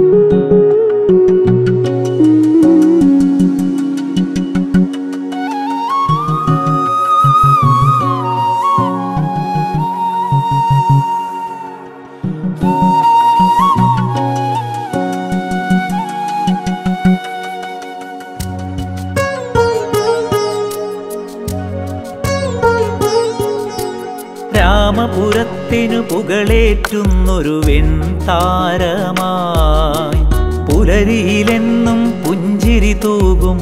രാമപുരത്തിനു പുകളേറ്റുന്നൊരു വെൺതാരമായി പുലരിയിലെന്നും പുഞ്ചിരി തൂകും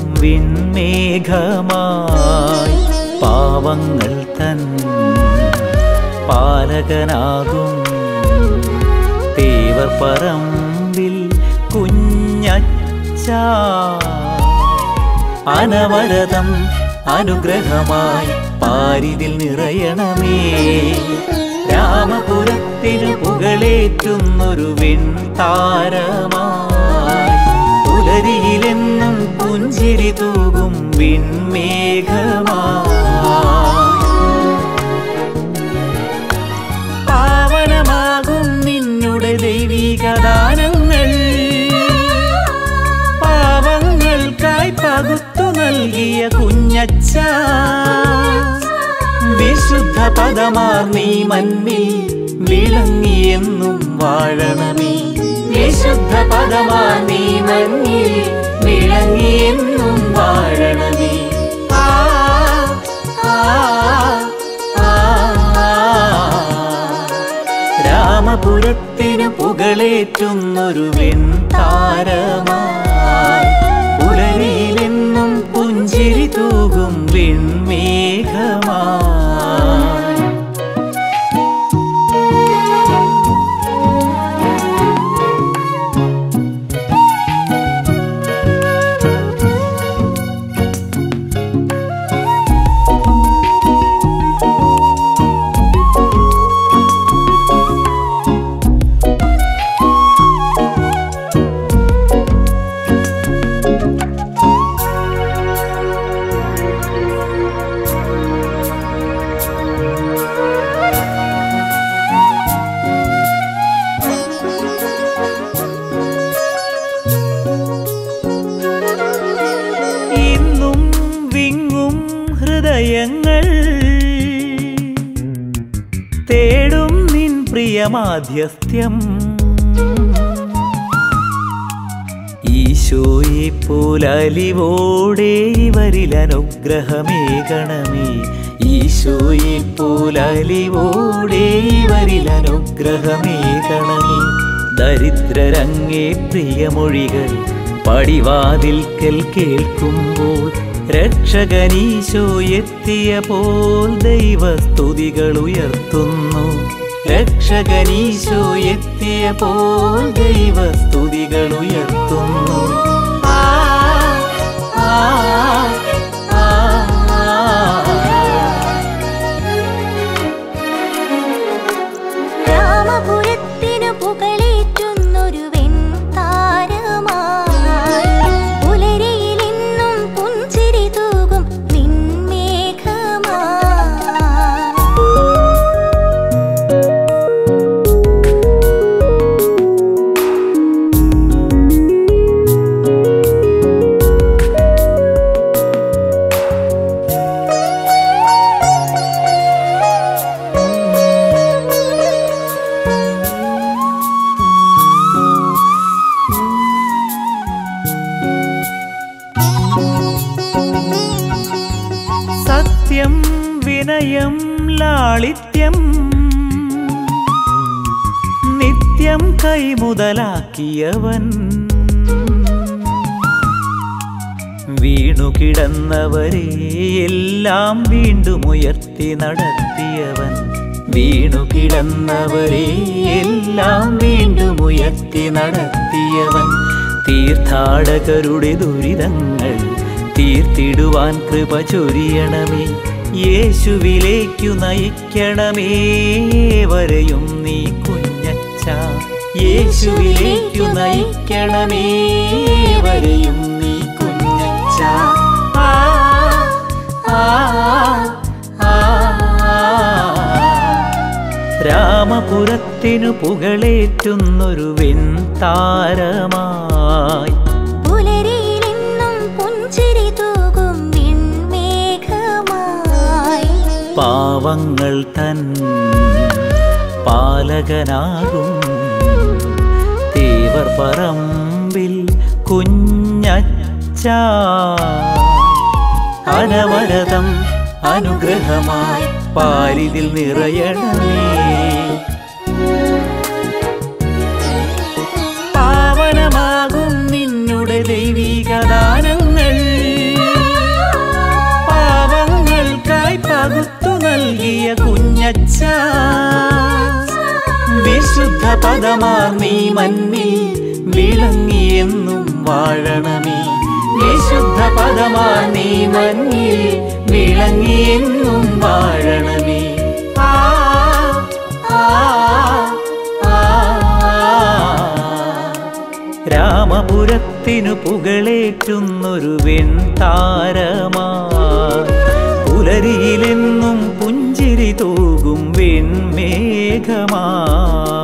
വിൺമേഘമായി പാവങ്ങൾ തൻ പാലകനാകും തേവർ പറമ്പിൽ കുഞ്ഞച്ച അനവരതം അനുഗ്രഹമായി പാരിതിൽ നിറയണമേ രാമപുരത്തിനു പുകളേറ്റുന്നൊരു വെൺതാരമായി പുലരിയിലെന്നും പുഞ്ചിരി തൂകും വിൺമേഘമായി പാവനമാകും നിന്നുടെ ദൈവിക ദാനങ്ങൾ പാവങ്ങൾക്കായി പകുത്തു നൽകിയ കുഞ്ഞച്ച വിശുദ്ധ പദമാർ നീ മണ്ണിൽ വിളങ്ങിയെന്നും വാഴണമേ വിശുദ്ധ പദമാർ നീ മണ്ണിൽ വിളങ്ങിയെന്നും വാഴണമേ ആ ആ ആ രാമപുരത്തിനു പുകളേറ്റുന്നൊരു വെൺതാരമായി പുലരിയിലെന്നും പുഞ്ചിരി തൂകും വെൺമേഘമായി ഇന്നും വിങ്ങും ഹൃദയങ്ങൾ തേടും നിൻ പ്രിയമാധ്യസ്ഥ്യം ഈശോയെ പോലലിവോടെ ഇവരിൽ അനുഗ്രഹമേകണമേ ഈശോയെ പോലലിവോടെ ഇവരിൽ അനുഗ്രഹമേകണമേ ദരിദ്രരങ്ങേ പ്രിയമൊഴികൾ പടിവാതിൽക്കൽ കേൾക്കുമ്പോൾ രക്ഷകനീശോ എത്തിയ പോൽ ദൈവസ്തുതികൾ ഉയർത്തുന്നു രക്ഷകനീശോ എത്തിയ പോൽ ദൈവസ്തുതികൾ ഉയർത്തുന്നു ആ, ആ, ആ, ആ. രാമപുരത്തിനു പുകളേറ്റുന്നൊരു വെൺതാരമായി പുലരിയിലെന്നും പുഞ്ചിരി തൂകും വിൺമേഘമായി സത്യം വിനയം ലാളിത്യം നിത്യം കൈമുതലാക്കിയവൻ വീണുകിടന്നവരെ എല്ലാം വീണ്ടും ഉയർത്തി നടത്തിയവൻ വീണുകിടന്നവരെ എല്ലാം വീണ്ടും ഉയർത്തി നടത്തിയവൻ തീർത്ഥാടകരുടെ ദുരിതങ്ങൾ തീർത്തിടുവാൻ കൃപ ചൊരിയണമേ യേശുവിലേക്കു നയിക്കണമേ വരെയും നീ കുഞ്ഞച്ച യേശുവിലേക്കു നയിക്കണമേ വരെയും നീ കുഞ്ഞച്ച ആ ആ ആ ആ രാമ രാമപുരത്തിനു പുകളേറ്റുന്നൊരു വെൺതാരമായി പുലരിയിലെന്നും പുഞ്ചിരി തൂകും വിൺമേഘമായി പാവങ്ങൾ തൻ പാലകനാകും തേവർ പറമ്പിൽ കുഞ്ഞച്ച അനവരതം അനുഗ്രഹമായി പാലിതിൽ നിറയണമേ പാവനമാകും നിന്നുടെ ദൈവിക ദാനങ്ങൾ പാവങ്ങൾക്കായി പകുത്തു നൽകിയ കുഞ്ഞച്ച വിശുദ്ധ പദമാർ നീ മണ്ണിൽ വിളങ്ങിയെന്നും വാഴണമേ വിശുദ്ധ പദമാർ നീ മണ്ണിൽ വിളങ്ങിയെന്നും വാഴണമേ ആ ആ ആ രാമപുരത്തിനു പുകളേറ്റുന്നൊരു വെൺതാരമാ പുലരിയിലെന്നും പുഞ്ചിരി തൂകും വെൺമേഘമാ